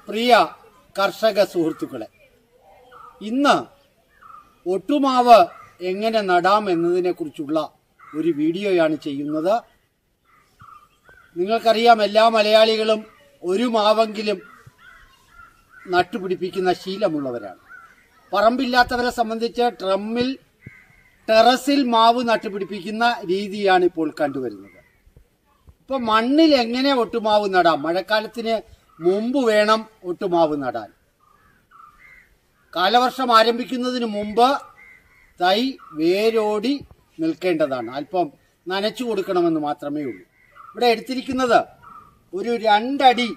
പ്രിയ കർഷക സുഹൃത്തുക്കളെ ഇന്ന് ഒട്ടുമാവ് എങ്ങനെ നടാം എന്നതിനെ കുറിച്ചുള്ള ഒരു വീഡിയോയാണ് ചെയ്യുന്നത് നിങ്ങൾക്കറിയാം എല്ലാ മലയാളികളും ഒരു മാവെങ്കിലും നട്ടുപിടിപ്പിക്കുന്ന ശീലമുള്ളവരാണ് പറമ്പില്ലാത്തവരെ സംബന്ധിച്ച് ട്രമ്മിൽ ടെറസിൽ മാവ് നട്ടുപിടിപ്പിക്കുന്ന രീതിയാണ് ഇപ്പോൾ കണ്ടുവരുന്നത് ഇപ്പൊ മണ്ണിൽ എങ്ങനെ ഒട്ടുമാവ് നടാം മഴക്കാലത്തിന് മുമ്പ് വേണം ഒട്ടുമാവ് നടാൻ കാലവർഷം ആരംഭിക്കുന്നതിന് മുമ്പ് തൈ വേരോടി നിൽക്കേണ്ടതാണ് അല്പം നനച്ചു കൊടുക്കണമെന്ന് മാത്രമേ ഉള്ളൂ ഇവിടെ എടുത്തിരിക്കുന്നത് ഒരു രണ്ടടി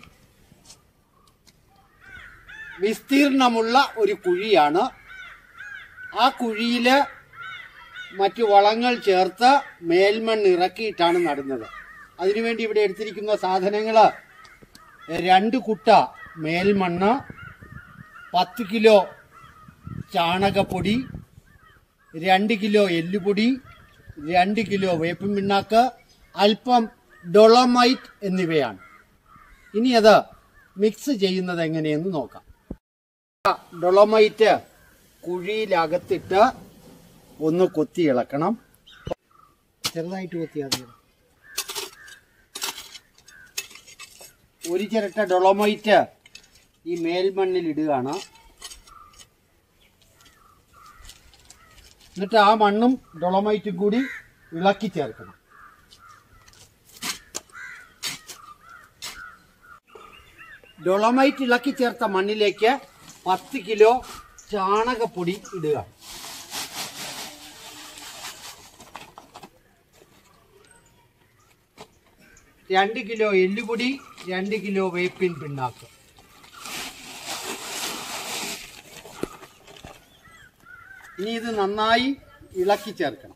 വിസ്തീർണമുള്ള ഒരു കുഴിയാണ് ആ കുഴിയില് മറ്റു വളങ്ങൾ ചേർത്ത് മേൽമണ്ണ് ഇറക്കിയിട്ടാണ് നടുന്നത് അതിനുവേണ്ടി ഇവിടെ എടുത്തിരിക്കുന്ന സാധനങ്ങള് രണ്ട് കുട്ട മേൽമണ്ണ് പത്ത് കിലോ ചാണകപ്പൊടി രണ്ട് കിലോ എല്ലുപൊടി രണ്ട് കിലോ വേപ്പിൻ പിണ്ണാക്ക് അല്പം ഡൊളമൈറ്റ് എന്നിവയാണ് ഇനി അത് മിക്സ് ചെയ്യുന്നത് എങ്ങനെയെന്ന് നോക്കാം ഡൊളമൈറ്റ് കുഴിയിലകത്തിട്ട് ഒന്ന് കൊത്തി ഇളക്കണം ചെറുതായിട്ട് കൊത്തിയാൽ മതി ഒരു ചിരട്ട ഡൊളമൈറ്റ് ഈ മേൽമണ്ണിൽ ഇടുകയാണ് എന്നിട്ട് ആ മണ്ണും ഡൊളമൈറ്റും കൂടി ഇളക്കി ചേർക്കണം ഡൊളമൈറ്റ് ഇളക്കി ചേർത്ത മണ്ണിലേക്ക് പത്ത് കിലോ ചാണകപ്പൊടി ഇടുക രണ്ട് കിലോ എല്ലുപൊടി രണ്ട് കിലോ വേപ്പിൻ പിണ്ണാക്ക് ഇനി ഇത് നന്നായി ഇളക്കി ചേർക്കണം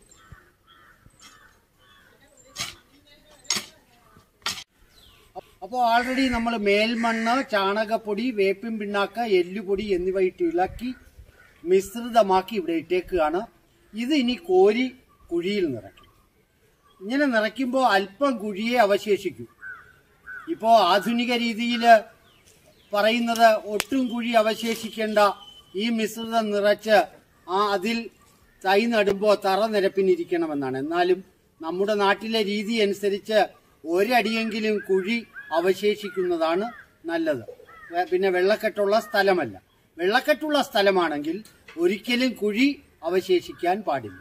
അപ്പോൾ ഓൾറെഡി നമ്മൾ മേൽമണ്ണ് ചാണകപ്പൊടി വേപ്പിൻ പിണ്ണാക്ക് എല്ലുപൊടി എന്നിവ ഇട്ട് ഇളക്കി മിശ്രിതമാക്കി ഇവിടെ ഇട്ടേക്കുകയാണ് ഇത് ഇനി കോരി കുഴിയിൽ നിറയ്ക്കും ഇങ്ങനെ നിറയ്ക്കുമ്പോൾ അല്പം കുഴിയെ അവശേഷിക്കും ഇപ്പോൾ ആധുനിക രീതിയിൽ പറയുന്നത് ഒട്ടും കുഴി അവശേഷിക്കേണ്ട ഈ മിശ്രിതം നിറച്ച് ആ അതിൽ തൈ നടുമ്പോൾ തറ നിരപ്പിനിരിക്കണമെന്നാണ് എന്നാലും നമ്മുടെ നാട്ടിലെ രീതി അനുസരിച്ച് ഒരടിയെങ്കിലും കുഴി അവശേഷിക്കുന്നതാണ് നല്ലത് വെ- പിന്നെ വെള്ളക്കെട്ടുള്ള സ്ഥലമല്ല വെള്ളക്കെട്ടുള്ള സ്ഥലമാണെങ്കിൽ ഒരിക്കലും കുഴി അവശേഷിക്കാൻ പാടില്ല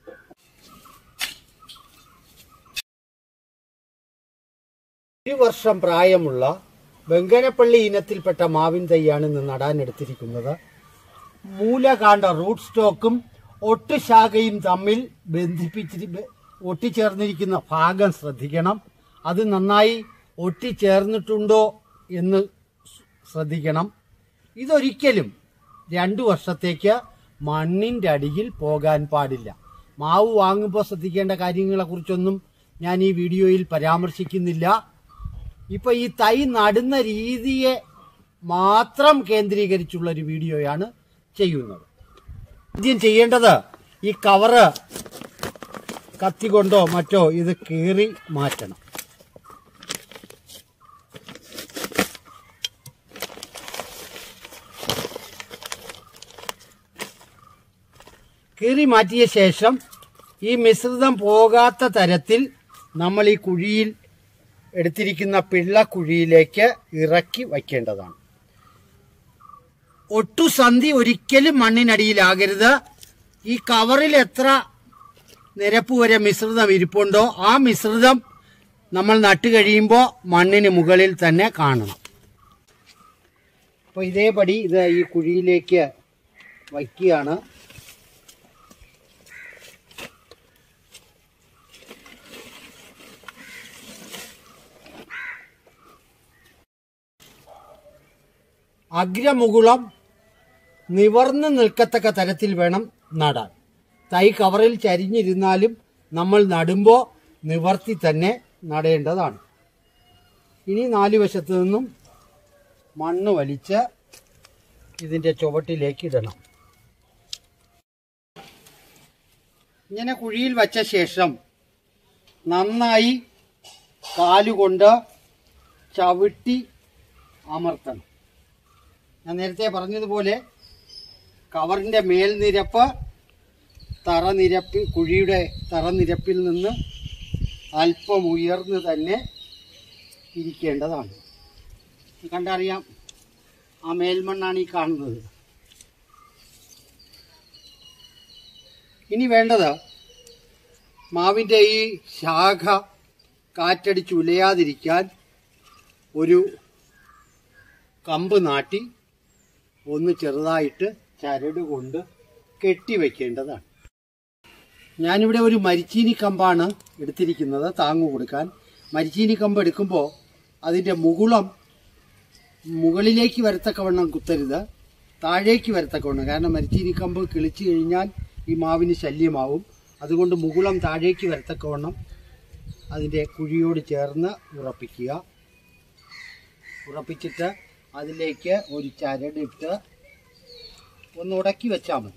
ഒരു വർഷം പ്രായമുള്ള വെങ്കനപ്പള്ളി ഇനത്തിൽപ്പെട്ട മാവിൻ തൈയാണ് ഇന്ന് നടാൻ എടുത്തിരിക്കുന്നത് മൂലകാണ്ട റൂട്ട് സ്റ്റോക്കും ഒട്ടുശാഖയും തമ്മിൽ ബന്ധിപ്പിച്ചിരി ബ- ഒട്ടിച്ചേർന്നിരിക്കുന്ന ഭാഗം ശ്രദ്ധിക്കണം അത് നന്നായി ഒട്ടിച്ചേർന്നിട്ടുണ്ടോ എന്ന് സ് ശ്രദ്ധിക്കണം ഇതൊരിക്കലും രണ്ടു വർഷത്തേക്ക് മണ്ണിന്റെ അടിയിൽ പോകാൻ പാടില്ല മാവ് വാങ്ങുമ്പോൾ ശ്രദ്ധിക്കേണ്ട കാര്യങ്ങളെക്കുറിച്ചൊന്നും ഞാൻ ഈ വീഡിയോയിൽ പരാമർശിക്കുന്നില്ല ഇപ്പൊ ഈ തൈ നടുന്ന രീതിയെ മാത്രം കേന്ദ്രീകരിച്ചുള്ള ഒരു വീഡിയോയാണ് ചെയ്യുന്നത് ആദ്യം ചെയ്യേണ്ടത് ഈ കവറ് കത്തി കൊണ്ടോ മറ്റോ ഇത് കീറി മാറ്റണം കീറി മാറ്റിയ ശേഷം ഈ മിശ്രിതം പോകാത്ത തരത്തിൽ നമ്മൾ ഈ കുഴിയിൽ എടുത്തിരിക്കുന്ന പിള്ളക്കുഴിയിലേക്ക് ഇറക്കി വയ്ക്കേണ്ടതാണ് ഒട്ടുസന്ധി ഒരിക്കലും മണ്ണിനടിയിലാകരുത് ഈ കവറിൽ എത്ര നിരപ്പ് വരെ മിശ്രിതം ഇരിപ്പുണ്ടോ ആ മിശ്രിതം നമ്മൾ നട്ട് കഴിയുമ്പോൾ മണ്ണിന് മുകളിൽ തന്നെ കാണണം അപ്പോൾ ഇതേപടി ഇത് ഈ കുഴിയിലേക്ക് വയ്ക്കുകയാണ് അഗ്രമുകുളം നിവർന്നു നിൽക്കത്തക്ക തരത്തിൽ വേണം നടാൻ തൈ കവറിൽ ചരിഞ്ഞിരുന്നാലും നമ്മൾ നടുമ്പോൾ നിവർത്തി തന്നെ നടേണ്ടതാണ് ഇനി നാല് വശത്തു നിന്നും മണ്ണ് വലിച്ച് ഇതിൻ്റെ ചുവട്ടിലേക്ക് ഇടണം ഇങ്ങനെ കുഴിയിൽ വച്ച ശേഷം നന്നായി കാലുകൊണ്ട് ചവിട്ടി അമർത്തണം ഞാൻ നേരത്തെ പറഞ്ഞതുപോലെ കവറിന്റെ മേൽനിരപ്പ് തറനിരപ്പ് കുഴിയുടെ തറനിരപ്പിൽ നിന്ന് അല്പം ഉയർന്ന് തന്നെ ഇരിക്കേണ്ടതാണ് ഇത് കണ്ടറിയാം ആ മേൽമണ്ണാണ് ഈ കാണുന്നത് ഇനി വേണ്ടത് മാവിൻ്റെ ഈ ശാഖ കാറ്റടിച്ച് ഉലയാതിരിക്കാൻ ഒരു കമ്പ് നാട്ടി ഒന്ന് ചെറുതായിട്ട് ചരട് കൊണ്ട് കെട്ടിവെക്കേണ്ടതാണ് ഞാനിവിടെ ഒരു മരിച്ചീനി കമ്പാണ് എടുത്തിരിക്കുന്നത് താങ്ങു കൊടുക്കാൻ മരിച്ചീനി കമ്പ് എടുക്കുമ്പോൾ അതിൻ്റെ മുകുളം മുകളിലേക്ക് വരത്തക്കവണ്ണം കുത്തരുത് താഴേക്ക് വരത്തക്കവണ്ണം കാരണം മരിച്ചീനി കമ്പ് കിളിച്ചു കഴിഞ്ഞാൽ ഈ മാവിന് ശല്യമാവും അതുകൊണ്ട് മുകുളം താഴേക്ക് വരത്തക്കവണ്ണം അതിൻ്റെ കുഴിയോട് ചേർന്ന് ഉറപ്പിക്കുക ഉറപ്പിച്ചിട്ട് അതിലേക്ക് ഒരു ചരടിട്ട് ഒന്ന് ഉടക്കി വെച്ചാൽ മതി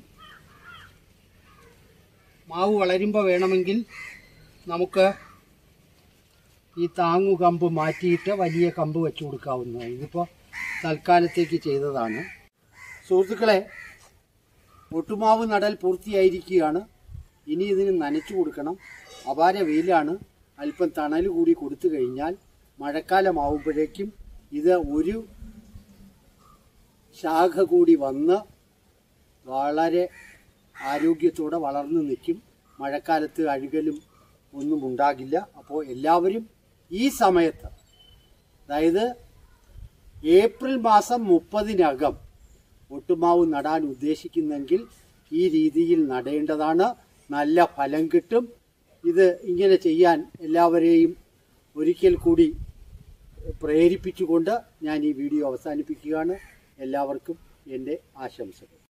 മാവ് വളരുമ്പോൾ വേണമെങ്കിൽ നമുക്ക് ഈ താങ്ങു കമ്പ് മാറ്റിയിട്ട് വലിയ കമ്പ് വെച്ച് കൊടുക്കാവുന്നതാണ് ഇതിപ്പോൾ തൽക്കാലത്തേക്ക് ചെയ്തതാണ് സുഹൃത്തുക്കളെ ഒട്ടുമാവ് നടൽ പൂർത്തിയായിരിക്കുകയാണ് ഇനി ഇതിന് നനച്ചു കൊടുക്കണം അപാര വെയിലാണ് അല്പം തണൽ കൂടി കൊടുത്തു കഴിഞ്ഞാൽ മഴക്കാലമാവുമ്പോഴേക്കും ഇത് ഒരു ശാഖ കൂടി വന്ന് വളരെ ആരോഗ്യത്തോടെ വളർന്നു നിൽക്കും മഴക്കാലത്ത് അഴുകലും ഒന്നും ഉണ്ടാകില്ല അപ്പോൾ എല്ലാവരും ഈ സമയത്ത് അതായത് ഏപ്രിൽ മാസം മുപ്പതിനകം ഒട്ടുമാവ് നടാൻ ഉദ്ദേശിക്കുന്നെങ്കിൽ ഈ രീതിയിൽ നടേണ്ടതാണ് നല്ല ഫലം കിട്ടും ഇത് ഇങ്ങനെ ചെയ്യാൻ എല്ലാവരെയും ഒരിക്കൽ കൂടി പ്രേരിപ്പിച്ചുകൊണ്ട് ഞാൻ ഈ വീഡിയോ അവസാനിപ്പിക്കുകയാണ് എല്ലാവർക്കും എൻ്റെ ആശംസകൾ